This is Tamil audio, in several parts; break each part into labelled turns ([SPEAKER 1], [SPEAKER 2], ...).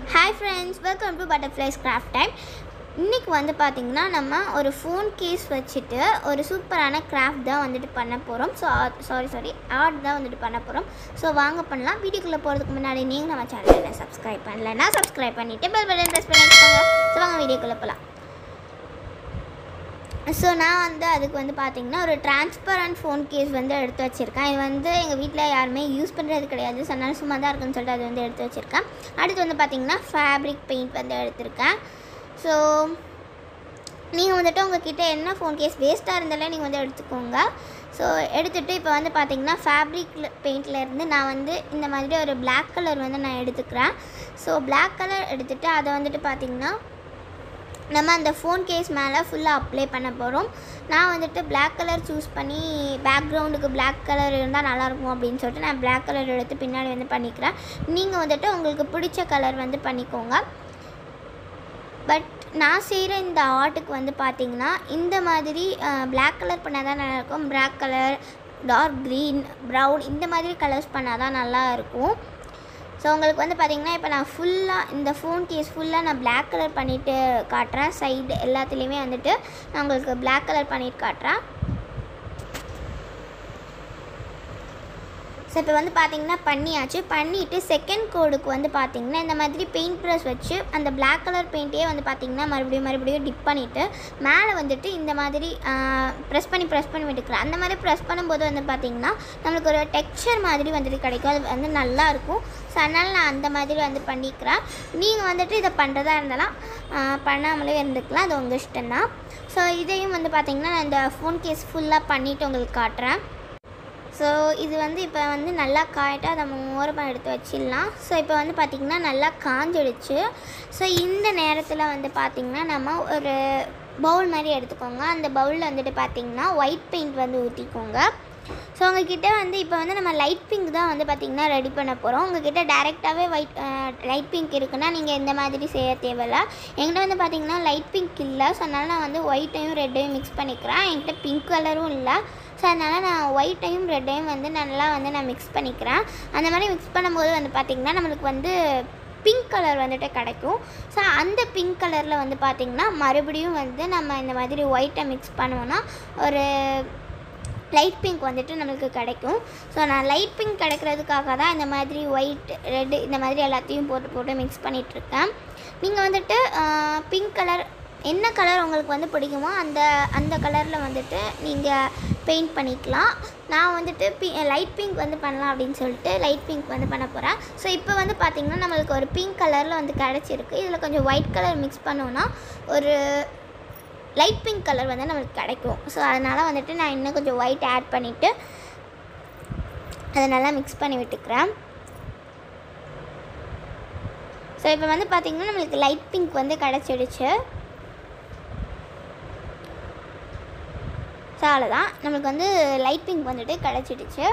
[SPEAKER 1] hi friends welcome to butterflies craft time இன்றைக்கி வந்து பார்த்திங்கன்னா நம்ம ஒரு ஃபோன் கேஸ் வச்சுட்டு ஒரு சூப்பரான கிராஃப்ட் தான் வந்துட்டு பண்ண போகிறோம் ஸோ சாரி சாரி ஆர்ட் தான் வந்துட்டு பண்ண போகிறோம் ஸோ வாங்க பண்ணலாம் வீடியோக்குள்ளே போகிறதுக்கு முன்னாடி நீங்கள் நம்ம சேனலை சப்ஸ்கிரைப் பண்ணலைன்னா சப்ஸ்கிரைப் பண்ணிவிட்டு பெல் பட்டன் ப்ரெஸ் பண்ணிக்கோங்க ஸோ வாங்க வீடியோக்குள்ளே போகலாம் ஸோ நான் வந்து அதுக்கு வந்து பார்த்திங்கன்னா ஒரு டிரான்ஸ்பரண்ட் ஃபோன் கேஸ் வந்து எடுத்து வச்சுருக்கேன் இது வந்து எங்கள் வீட்டில் யாருமே யூஸ் பண்ணுறது கிடையாது ஸோ அதனால சும்மா தான் இருக்குன்னு சொல்லிட்டு அது வந்து எடுத்து வச்சுருக்கேன் அடுத்து வந்து பார்த்திங்கன்னா ஃபேப்ரிக் பெயிண்ட் வந்து எடுத்திருக்கேன் ஸோ நீங்கள் வந்துட்டு உங்ககிட்ட என்ன ஃபோன் கேஸ் வேஸ்ட்டாக இருந்தாலே நீங்கள் வந்து எடுத்துக்கோங்க ஸோ எடுத்துகிட்டு இப்போ வந்து பார்த்தீங்கன்னா ஃபேப்ரிக் பெயிண்ட்லேருந்து நான் வந்து இந்த மாதிரி ஒரு Black கலர் வந்து நான் எடுத்துக்கிறேன் ஸோ Black கலர் எடுத்துகிட்டு அதை வந்துட்டு பார்த்திங்கன்னா நம்ம அந்த ஃபோன் கேஸ் மேலே ஃபுல்லாக அப்ளை பண்ண போகிறோம் நான் வந்துட்டு Black கலர் சூஸ் பண்ணி பேக்ரவுண்டுக்கு Black கலர் இருந்தால் நல்லாயிருக்கும் அப்படின்னு சொல்லிட்டு நான் Black கலர் எடுத்து பின்னாடி வந்து பண்ணிக்கிறேன் நீங்கள் வந்துட்டு உங்களுக்கு பிடிச்ச கலர் வந்து பண்ணிக்கோங்க பட் நான் செய்கிற இந்த ஆர்ட்டுக்கு வந்து பார்த்தீங்கன்னா இந்த மாதிரி Black கலர் பண்ணால் தான் நல்லாயிருக்கும் Black colour dark green brown இந்த மாதிரி கலர்ஸ் பண்ணால் தான் நல்லா இருக்கும் ஸோ உங்களுக்கு வந்து பார்த்தீங்கன்னா இப்போ நான் ஃபுல்லாக இந்த ஃபோன் கேஸ் ஃபுல்லாக நான் Black கலர் பண்ணிவிட்டு காட்டுறேன் சைடு எல்லாத்துலேயுமே வந்துட்டு நான் உங்களுக்கு Black கலர் பண்ணிட்டு காட்டுறேன் ஸோ இப்போ வந்து பார்த்தீங்கன்னா பண்ணியாச்சு பண்ணிவிட்டு செகண்ட் கோடுக்கு வந்து பார்த்தீங்கன்னா இந்த மாதிரி பெயிண்ட் ப்ரஷ் வச்சு அந்த Black கலர் பெயிண்ட்டையே வந்து பார்த்தீங்கன்னா மறுபடியும் மறுபடியும் டிப் பண்ணிவிட்டு மேலே வந்துட்டு இந்த மாதிரி ப்ரெஸ் பண்ணி ப்ரெஸ் பண்ணி விட்டுக்கிறேன் அந்த மாதிரி ப்ரெஸ் பண்ணும்போது வந்து பார்த்தீங்கன்னா நம்மளுக்கு ஒரு டெக்ஸ்சர் மாதிரி வந்துட்டு கிடைக்கும் அது வந்து நல்லா இருக்கும் ஸோ அதனால் நான் அந்த மாதிரி வந்து பண்ணிக்கிறேன் நீங்கள் வந்துட்டு இதை பண்ணுறதா இருந்தாலும் ஆஹ், பண்ணாமலே இருந்துக்கலாம் அது உங்கள் இஷ்டம்தான் ஸோ இதையும் வந்து பார்த்தீங்கன்னா நான் இந்த ஃபோன் கேஸ் ஃபுல்லாக பண்ணிவிட்டு உங்களுக்கு காட்டுறேன் ஸோ இது வந்து இப்போ வந்து நல்லா காயிட்டு அதை நம்ம ஓரமாக எடுத்து வச்சிடலாம் ஸோ இப்போ வந்து பார்த்திங்கன்னா நல்லா காஞ்சிடுச்சு ஸோ இந்த நேரத்தில் வந்து பார்த்திங்கன்னா நம்ம ஒரு பவுல் மாதிரி எடுத்துக்கோங்க அந்த பவுலில் வந்துட்டு பார்த்திங்கன்னா ஒயிட் பெயிண்ட் வந்து ஊற்றிக்கோங்க ஸோ உங்ககிட்ட வந்து இப்போ வந்து நம்ம லைட் பிங்க் தான் வந்து பார்த்திங்கன்னா ரெடி பண்ண போகிறோம் உங்ககிட்ட டேரெக்டாகவே ஒயிட் லைட் பிங்க் இருக்குன்னா நீங்கள் இந்த மாதிரி செய்ய தேவையில்ல என்கிட்ட வந்து பார்த்திங்கன்னா லைட் பிங்க் இல்லை ஸோ அதனால் நான் வந்து ஒயிட்டையும் ரெட்டையும் மிக்ஸ் பண்ணிக்கிறேன் என்கிட்ட பிங்க் கலரும் இல்லை ஸோ அதனால் நான் ஒயிட்டையும் ரெட்டையும் வந்து நல்லா வந்து நான் மிக்ஸ் பண்ணிக்கிறேன் அந்த மாதிரி மிக்ஸ் பண்ணும்போது வந்து பார்த்திங்கன்னா நம்மளுக்கு வந்து பிங்க் கலர் வந்துட்டு கிடைக்கும் ஸோ அந்த பிங்க் கலரில் வந்து பார்த்திங்கன்னா மறுபடியும் வந்து நம்ம இந்த மாதிரி ஒயிட்டை மிக்ஸ் பண்ணுவோன்னா ஒரு லைட் பிங்க் வந்துட்டு நம்மளுக்கு கிடைக்கும் ஸோ நான் லைட் பிங்க் கிடைக்கிறதுக்காக தான் இந்த மாதிரி ஒயிட் ரெட்டு இந்த மாதிரி எல்லாத்தையும் போட்டு போட்டு மிக்ஸ் பண்ணிகிட்ருக்கேன் நீங்கள் வந்துட்டு பிங்க் கலர் என்ன கலர் உங்களுக்கு வந்து பிடிக்குமோ அந்த அந்த கலரில் வந்துட்டு நீங்கள் பெயிண்ட் பண்ணிக்கலாம் நான் வந்துட்டு பி லைட் பிங்க் வந்து பண்ணலாம் அப்படின்னு சொல்லிட்டு லைட் பிங்க் வந்து பண்ண போகிறேன் ஸோ இப்போ வந்து பார்த்திங்கன்னா நம்மளுக்கு ஒரு பிங்க் கலரில் வந்து கிடச்சிருக்கு இதில் கொஞ்சம் ஒயிட் கலர் மிக்ஸ் பண்ணோன்னா ஒரு லைட் பிங்க் கலர் வந்து நம்மளுக்கு கிடைக்கும் ஸோ அதனால் வந்துட்டு நான் இன்னும் கொஞ்சம் ஒயிட் ஆட் பண்ணிவிட்டு அதை நல்லா மிக்ஸ் பண்ணி விட்டுக்கிறேன் ஸோ இப்போ வந்து பார்த்திங்கன்னா நம்மளுக்கு லைட் பிங்க் வந்து கிடச்சிடுச்சு ஸோ அவ்வளோதான் நம்மளுக்கு வந்து லைட் பிங்க் வந்துட்டு கிடச்சிடுச்சு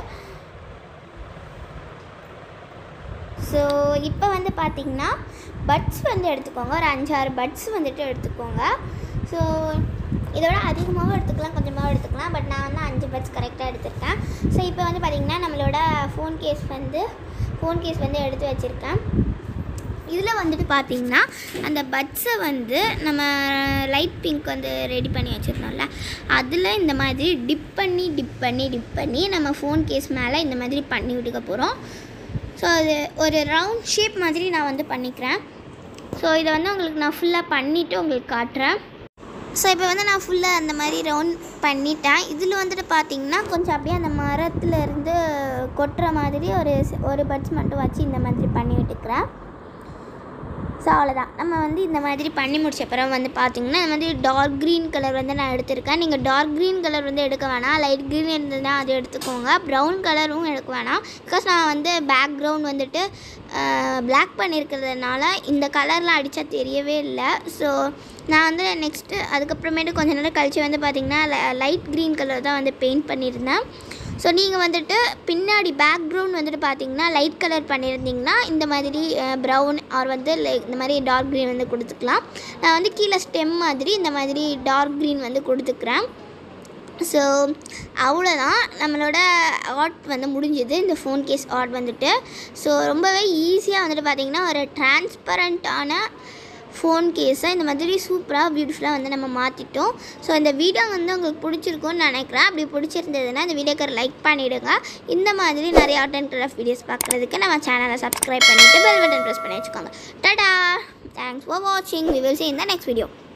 [SPEAKER 1] ஸோ இப்போ வந்து பார்த்திங்கன்னா பட்ஸ் வந்து எடுத்துக்கோங்க ஒரு அஞ்சாறு பட்ஸ் வந்துட்டு எடுத்துக்கோங்க ஸோ இதோட அதிகமாகவும் எடுத்துக்கலாம் கொஞ்சமாகவும் எடுத்துக்கலாம் பட் நான் வந்து அஞ்சு பட்ஸ் கரெக்டாக எடுத்திருக்கேன் ஸோ இப்போ வந்து பார்த்திங்கன்னா நம்மளோட ஃபோன் கேஸ் வந்து ஃபோன் கேஸ் வந்து எடுத்து வச்சுருக்கேன் இதில் வந்துட்டு பார்த்திங்கன்னா அந்த பட்ஸை வந்து நம்ம லைட் பிங்க் வந்து ரெடி பண்ணி வச்சுருந்தோம்ல அதில் இந்த மாதிரி டிப் பண்ணி டிப் பண்ணி டிப் பண்ணி நம்ம ஃபோன் கேஸ் மேலே இந்த மாதிரி பண்ணி விட்டுக்க போகிறோம் ஸோ அது ஒரு ரவுண்ட் ஷேப் மாதிரி நான் வந்து பண்ணிக்கிறேன் ஸோ இதை வந்து உங்களுக்கு நான் ஃபுல்லாக பண்ணிவிட்டு உங்களுக்கு காட்டுறேன் ஸோ இப்போ வந்து நான் ஃபுல்லாக அந்த மாதிரி ரவுண்ட் பண்ணிட்டேன் இதில் வந்துட்டு பார்த்தீங்கன்னா கொஞ்சம் அப்படியே அந்த மரத்துல இருந்து கொட்டுற மாதிரி ஒரு ஒரு பட்ஸ் மட்டும் வச்சு இந்த மாதிரி பண்ணி விட்டுக்கிறேன் ஸோ அவ்வளோதான் நம்ம வந்து இந்த மாதிரி பண்ணி முடிச்ச அப்புறம் வந்து பார்த்தீங்கன்னா இந்த மாதிரி டார்க் க்ரீன் கலர் வந்து நான் எடுத்திருக்கேன் நீங்கள் டார்க் க்ரீன் கலர் வந்து எடுக்க வேணாம் லைட் க்ரீன் இருந்ததுன்னா அது எடுத்துக்கோங்க ப்ரௌன் கலரும் எடுக்க வேணாம் பிகாஸ் நான் வந்து பேக்ரவுண்ட் வந்துட்டு பிளாக் பண்ணியிருக்கிறதுனால இந்த கலர்லாம் அடித்தா தெரியவே இல்லை ஸோ நான் வந்து நெக்ஸ்ட்டு அதுக்கப்புறமேட்டு கொஞ்ச நேரம் கழித்து வந்து பார்த்திங்கன்னா லைட் க்ரீன் கலர் தான் வந்து பெயிண்ட் பண்ணியிருந்தேன் ஸோ நீங்கள் வந்துட்டு பின்னாடி பேக்ரவுண்ட் வந்துட்டு பார்த்தீங்கன்னா லைட் கலர் பண்ணியிருந்தீங்கன்னா இந்த மாதிரி ப்ரௌன் ஆர் வந்து like இந்த மாதிரி டார்க் க்ரீன் வந்து கொடுத்துக்கலாம் நான் வந்து கீழே ஸ்டெம் மாதிரி இந்த மாதிரி டார்க் க்ரீன் வந்து கொடுத்துக்கிறேன் ஸோ அவ்வளோதான் நம்மளோட ஆர்ட் வந்து முடிஞ்சுது இந்த ஃபோன் கேஸ் ஆர்ட் வந்துட்டு ஸோ ரொம்பவே ஈஸியாக வந்துட்டு பார்த்திங்கன்னா ஒரு டிரான்ஸ்பரண்ட்டான ஃபோன் கேஸை இந்த மாதிரி சூப்பராக பியூட்டிஃபுல்லாக வந்து நம்ம மாற்றிட்டோம் ஸோ இந்த வீடியோ வந்து உங்களுக்கு பிடிச்சிருக்கும்னு நினைக்கிறேன் அப்படி பிடிச்சிருந்ததுன்னா இந்த வீடியோக்கு லைக் பண்ணிவிடுங்க இந்த மாதிரி நிறைய ஆர்ட் அண்ட் கிராஃப்ட் வீடியோஸ் பார்க்குறதுக்கு நம்ம சேனலை சப்ஸ்கிரைப் பண்ணிவிட்டு பெல் பட்டன் ப்ரெஸ் பண்ணி வச்சுக்கோங்க டடா தேங்க்ஸ் ஃபார் வாட்சிங் we will see in the next video